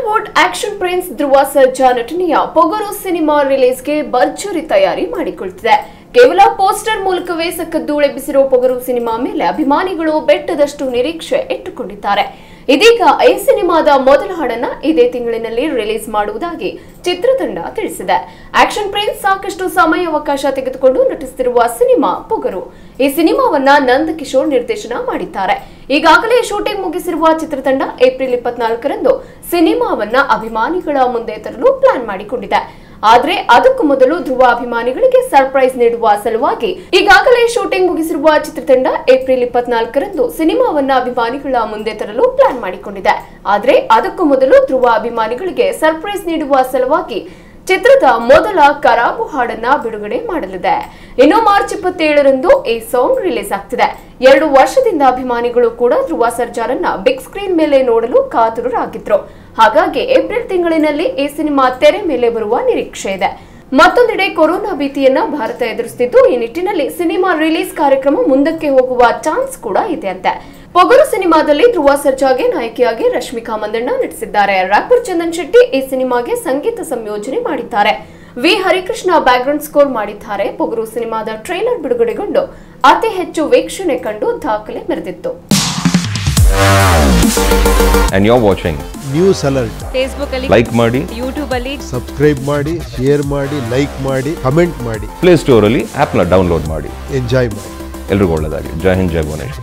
Sandalwood action prince Dhruva Sarja ನಟನೆಯ Pogaru cinema ರಿಲೀಸ್ಗೆ ಭರ್ಜರಿ ತಯಾರಿ ಮಾಡಿಕೊಳ್ತಿದೆ ಕೇವಲ ಪೋಸ್ಟರ್ ಮೂಲಕವೇ ಸಕ್ಕದ್ದೂಳೆಬ್ಬಿಸಿರೋ ಪೊಗರು ಸಿನಿಮಾ ಮೇಲೆ ಅಭಿಮಾನಿಗಳು ಬೆಟ್ಟದಷ್ಟು ನಿರೀಕ್ಷೆ ಇಟ್ಟುಕೊಂಡಿದ್ದಾರೆ ಇದೀಗ ಈ ಸಿನಿಮಾದ ಮೊದಲ ಹಾಡನ್ನ ಇದೇ ತಿಂಗಳಿನಲ್ಲಿ ರಿಲೀಸ್ ಮಾಡುವುದಾಗಿ ಚಿತ್ರತಂಡ ತಿಳಿಸಿದೆ ಆಕ್ಷನ್ ಪ್ರಿನ್ಸ್ ಸಾಕಷ್ಟು ಸಮಯಾವಕಾಶ ತೆಗೆದುಕೊಂಡು ನಟಿಸುತ್ತಿರುವ ಸಿನಿಮಾ ಪೊಗರು ಈ ಸಿನಿಮಾವನ್ನ ನಂದ ಕಿಶೋರ್ ನಿರ್ದೇಶನ ಮಾಡಿದ್ದಾರೆ ಈಗಾಗಲೇ ಶೂಟಿಂಗ್ ಮುಗಿಸಿರುವ ಚಿತ್ರತಂಡ ಏಪ್ರಿಲ್ ಇಪ್ಪತ್ನಾಲ್ಕರಂದು ಸಿನಿಮಾವನ್ನ ಅಭಿಮಾನಿಗಳ ಮುಂದೆ ತರಲು ಪ್ಲಾನ್ ಮಾಡಿಕೊಂಡಿದೆ ಆದ್ರೆ ಅದಕ್ಕೂ ಮೊದಲು ಧ್ರುವ ಅಭಿಮಾನಿಗಳಿಗೆ ಸರ್ಪ್ರೈಸ್ ನೀಡುವ ಸಲುವಾಗಿ ಈಗಾಗಲೇ ಶೂಟಿಂಗ್ ಮುಗಿಸಿರುವ ಚಿತ್ರತಂಡ ಏಪ್ರಿಲ್ ಇಪ್ಪತ್ನಾಲ್ಕರಂದು ಸಿನಿಮಾವನ್ನ ಅಭಿಮಾನಿಗಳ ಮುಂದೆ ತರಲು ಪ್ಲಾನ್ ಮಾಡಿಕೊಂಡಿದೆ ಆದ್ರೆ ಅದಕ್ಕೂ ಮೊದಲು ಧ್ರುವ ಅಭಿಮಾನಿಗಳಿಗೆ ಸರ್ಪ್ರೈಸ್ ನೀಡುವ ಸಲುವಾಗಿ ಚಿತ್ರದ ಮೊದಲ ಕರಾಬು ಹಾಡನ್ನ ಬಿಡುಗಡೆ ಮಾಡಲಿದೆ ಇನ್ನು ಮಾರ್ಚ್ ಇಪ್ಪತ್ತೇಳರಂದು ಈ ಸಾಂಗ್ ರಿಲೀಸ್ ಆಗ್ತಿದೆ ಎರಡು ವರ್ಷದಿಂದ ಅಭಿಮಾನಿಗಳು ಕೂಡ ಧ್ರುವ ಸರ್ಜಾರನ್ನ ಬಿಗ್ ಸ್ಕ್ರೀನ್ ಮೇಲೆ ನೋಡಲು ಕಾತುರರಾಗಿದ್ರು ಹಾಗಾಗಿ ಏಪ್ರಿಲ್ ತಿಂಗಳಿನಲ್ಲಿ ಈ ಸಿನಿಮಾ ತೆರೆ ಮೇಲೆ ಬರುವ ನಿರೀಕ್ಷೆ ಇದೆ ಮತ್ತೊಂದೆಡೆ ಕೊರೋನಾ ಭೀತಿಯನ್ನ ಭಾರತ ಎದುರಿಸುತ್ತಿದ್ದು ಈ ನಿಟ್ಟಿನಲ್ಲಿ ಸಿನಿಮಾ ರಿಲೀಸ್ ಕಾರ್ಯಕ್ರಮ ಮುಂದಕ್ಕೆ ಹೋಗುವ ಚಾನ್ಸ್ ಕೂಡ ಇದೆ ಅಂತೆ ಪೊಗರು ಸಿನಿಮಾದಲ್ಲಿ ಧ್ರುವ ಸರ್ಜಾಗೆ ನಾಯಕಿಯಾಗಿ ರಶ್ಮಿಕಾ ಮಂದಣ್ಣ ನಟಿಸಿದ್ದಾರೆ ರ್ಯಾಪರ್ ಚಂದನ್ ಶೆಟ್ಟಿ ಈ ಸಿನಿಮಾಗೆ ಸಂಗೀತ ಸಂಯೋಜನೆ ಮಾಡಿದ್ದಾರೆ ವಿ ಹರಿಕೃಷ್ಣ ಬ್ಯಾಕ್ಗ್ರೌಂಡ್ ಸ್ಕೋರ್ ಮಾಡಿದ್ದಾರೆ ಪೊಗರು ಸಿನಿಮಾದ ಟ್ರೈಲರ್ ಬಿಡುಗಡೆಗೊಂಡು ಅತಿ ಹೆಚ್ಚು ವೀಕ್ಷಣೆ ಕಂಡು ದಾಖಲೆ ಮೆರೆದಿತ್ತು and you're watching. News alert Facebook ಅಲ್ಲಿ Like ಮಾಡಿ ಯೂಟ್ಯೂಬ್ ಅಲ್ಲಿ ಸಬ್ಸ್ಕ್ರೈಬ್ ಮಾಡಿ ಶೇರ್ ಮಾಡಿ ಲೈಕ್ ಮಾಡಿ ಕಮೆಂಟ್ ಮಾಡಿ ಪ್ಲೇ ಸ್ಟೋರಲ್ಲಿ ಆ್ಯಪ್ನ ಡೌನ್ಲೋಡ್ ಮಾಡಿ ಎಂಜಾಯ್ ಮಾಡಿ ಎಲ್ರಿಗೂ ಒಳ್ಳೆಯದಾಗಲಿ ಜೈ ಹಿಂದ್ ಜೈ ಭುವನೇಶ್ವರಿ